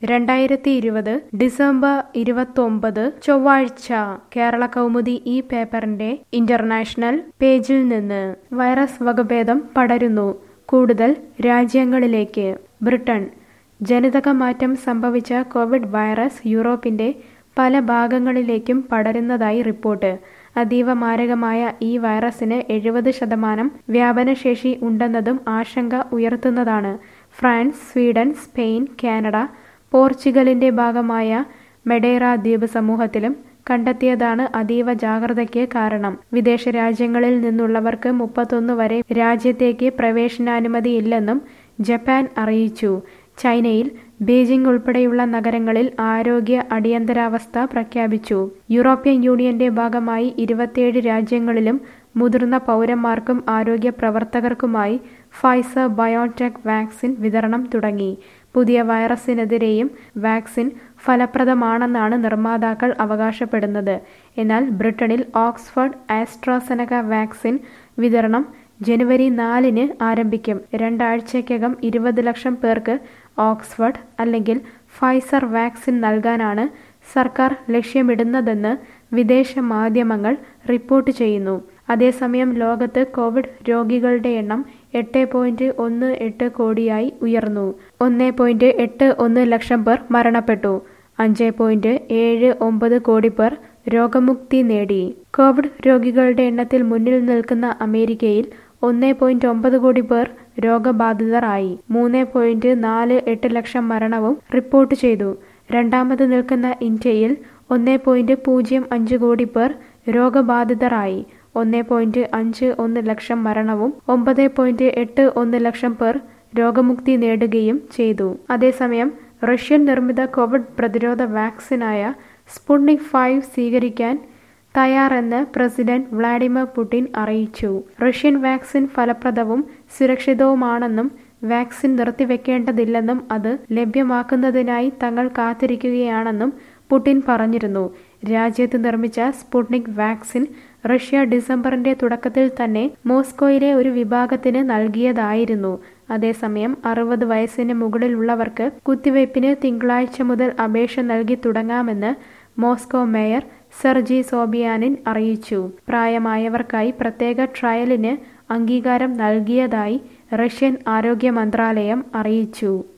രണ്ടായിരത്തി ഇരുപത് ഡിസംബർ ഇരുപത്തൊമ്പത് ചൊവ്വാഴ്ച കേരള കൗമുദി ഈ പേപ്പറിന്റെ ഇന്റർനാഷണൽ പേജിൽ നിന്ന് വൈറസ് വകഭേദം പടരുന്നു കൂടുതൽ രാജ്യങ്ങളിലേക്ക് ബ്രിട്ടൻ ജനിതക മാറ്റം സംഭവിച്ച കോവിഡ് വൈറസ് യൂറോപ്പിന്റെ പല ഭാഗങ്ങളിലേക്കും പടരുന്നതായി റിപ്പോർട്ട് അതീവ മാരകമായ ഈ വൈറസിന് എഴുപത് ശതമാനം വ്യാപനശേഷി ഉണ്ടെന്നതും ആശങ്ക ഉയർത്തുന്നതാണ് ഫ്രാൻസ് സ്വീഡൻ സ്പെയിൻ കാനഡ പോർച്ചുഗലിന്റെ ഭാഗമായ മെഡേറ ദ്വീപ് സമൂഹത്തിലും കണ്ടെത്തിയതാണ് അതീവ ജാഗ്രതയ്ക്ക് കാരണം വിദേശ രാജ്യങ്ങളിൽ നിന്നുള്ളവർക്ക് മുപ്പത്തൊന്ന് വരെ രാജ്യത്തേക്ക് പ്രവേശനാനുമതിയില്ലെന്നും ജപ്പാൻ അറിയിച്ചു ചൈനയിൽ ബീജിംഗ് ഉൾപ്പെടെയുള്ള നഗരങ്ങളിൽ ആരോഗ്യ അടിയന്തരാവസ്ഥ പ്രഖ്യാപിച്ചു യൂറോപ്യൻ യൂണിയന്റെ ഭാഗമായി ഇരുപത്തിയേഴ് രാജ്യങ്ങളിലും മുതിർന്ന പൗരന്മാർക്കും ആരോഗ്യ പ്രവർത്തകർക്കുമായി ഫൈസർ ബയോടെക് വാക്സിൻ വിതരണം തുടങ്ങി പുതിയ വൈറസിനെതിരെയും വാക്സിൻ ഫലപ്രദമാണെന്നാണ് നിർമ്മാതാക്കൾ അവകാശപ്പെടുന്നത് എന്നാൽ ബ്രിട്ടനിൽ ഓക്സ്ഫോർഡ് ആസ്ട്രാസെനക വാക്സിൻ വിതരണം ജനുവരി നാലിന് ആരംഭിക്കും രണ്ടാഴ്ചയ്ക്കകം ഇരുപത് ലക്ഷം പേർക്ക് ഓക്സ്ഫോർഡ് അല്ലെങ്കിൽ ഫൈസർ വാക്സിൻ നൽകാനാണ് സർക്കാർ ലക്ഷ്യമിടുന്നതെന്ന് വിദേശ മാധ്യമങ്ങൾ റിപ്പോർട്ട് ചെയ്യുന്നു അതേസമയം ലോകത്ത് കോവിഡ് രോഗികളുടെ എണ്ണം എട്ട് പോയിന്റ് ഒന്ന് എട്ട് കോടിയായി ഉയർന്നു ഒന്ന് പോയിന്റ് എട്ട് ഒന്ന് ലക്ഷം പേർ മരണപ്പെട്ടു അഞ്ച് പോയിന്റ് ഏഴ് ഒമ്പത് കോടി പേർ രോഗമുക്തി നേടി കോവിഡ് രോഗികളുടെ എണ്ണത്തിൽ മുന്നിൽ നിൽക്കുന്ന അമേരിക്കയിൽ ഒന്ന് പോയിന്റ് ഒമ്പത് കോടി പേർ രോഗബാധിതരായി മൂന്ന് പോയിന്റ് നാല് എട്ട് ലക്ഷം മരണവും റിപ്പോർട്ട് ചെയ്തു രണ്ടാമത് നിൽക്കുന്ന ഇന്ത്യയിൽ ഒന്ന് പോയിന്റ് പൂജ്യം അഞ്ച് കോടി പേർ രോഗബാധിതരായി ഒന്ന് പോയിന്റ് അഞ്ച് ഒന്ന് ലക്ഷം മരണവും ഒമ്പത് പോയിന്റ് എട്ട് ഒന്ന് ലക്ഷം പേർ രോഗമുക്തി നേടുകയും ചെയ്തു അതേസമയം റഷ്യൻ നിർമ്മിത കോവിഡ് പ്രതിരോധ വാക്സിനായ സ്പുട്നിക് ഫൈവ് സ്വീകരിക്കാൻ തയ്യാറെന്ന് പ്രസിഡന്റ് വ്ളാഡിമിർ പുടിൻ അറിയിച്ചു റഷ്യൻ വാക്സിൻ ഫലപ്രദവും സുരക്ഷിതവുമാണെന്നും വാക്സിൻ നിർത്തിവെക്കേണ്ടതില്ലെന്നും അത് ലഭ്യമാക്കുന്നതിനായി തങ്ങൾ കാത്തിരിക്കുകയാണെന്നും പുടിൻ പറഞ്ഞിരുന്നു രാജ്യത്ത് നിർമ്മിച്ച സ്പുട്നിക് വാക്സിൻ റഷ്യ ഡിസംബറിന്റെ തുടക്കത്തിൽ തന്നെ മോസ്കോയിലെ ഒരു വിഭാഗത്തിന് നൽകിയതായിരുന്നു അതേസമയം അറുപത് വയസ്സിന് മുകളിലുള്ളവർക്ക് കുത്തിവയ്പ്പിന് തിങ്കളാഴ്ച മുതൽ അപേക്ഷ നൽകി തുടങ്ങാമെന്ന് മോസ്കോ മേയർ സെർജി സോബിയാനിൻ അറിയിച്ചു പ്രായമായവർക്കായി പ്രത്യേക ട്രയലിന് അംഗീകാരം നൽകിയതായി റഷ്യൻ ആരോഗ്യ മന്ത്രാലയം അറിയിച്ചു